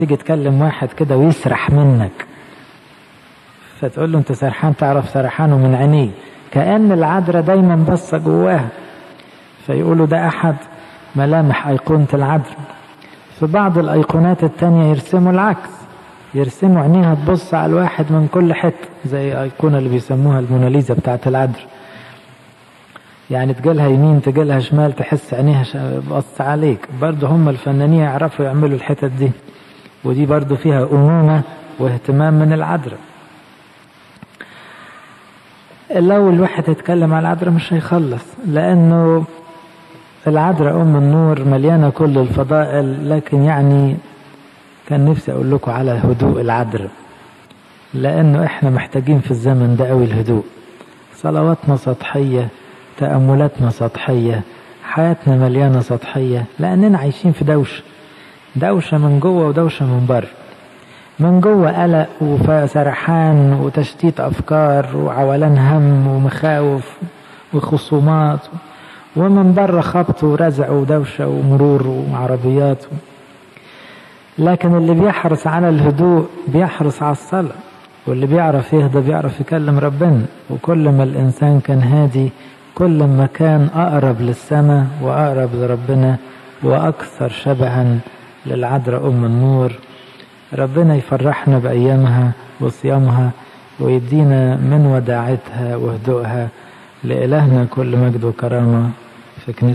تيجي تكلم واحد كده ويسرح منك فتقول له انت سرحان تعرف سرحانه من عينيه كأن العذراء دايما بصة جواها فيقولوا ده أحد ملامح أيقونة العذراء في بعض الأيقونات التانية يرسموا العكس يرسموا عينيها تبص على الواحد من كل حتة زي أيقونة اللي بيسموها الموناليزا بتاعت العذراء يعني تجيلها يمين تجيلها شمال تحس عينيها بص عليك برضه هم الفنانين يعرفوا يعملوا الحتت دي ودي برضه فيها أمومة واهتمام من العذراء لو الواحد يتكلم على العذراء مش هيخلص لأنه العذراء أم النور مليانة كل الفضائل لكن يعني كان نفسي أقول لكم على هدوء العذراء لأنه إحنا محتاجين في الزمن ده قوي الهدوء صلواتنا سطحية تأملاتنا سطحية حياتنا مليانة سطحية لأننا عايشين في دوشة دوشة من جوه ودوشة من بره من جوه قلق وسرحان وتشتيت أفكار وعولان هم ومخاوف وخصومات ومن بره خبط ورزع ودوشة ومرور وعربيات لكن اللي بيحرص على الهدوء بيحرص على الصلاة واللي بيعرف يهدى بيعرف يكلم ربنا وكل ما الإنسان كان هادي كل ما كان أقرب للسماء وأقرب لربنا وأكثر شبها للعذراء أم النور ربنا يفرحنا بأيامها وصيامها ويدينا من وداعتها وهدوءها لإلهنا كل مجد وكرامة في كنيسة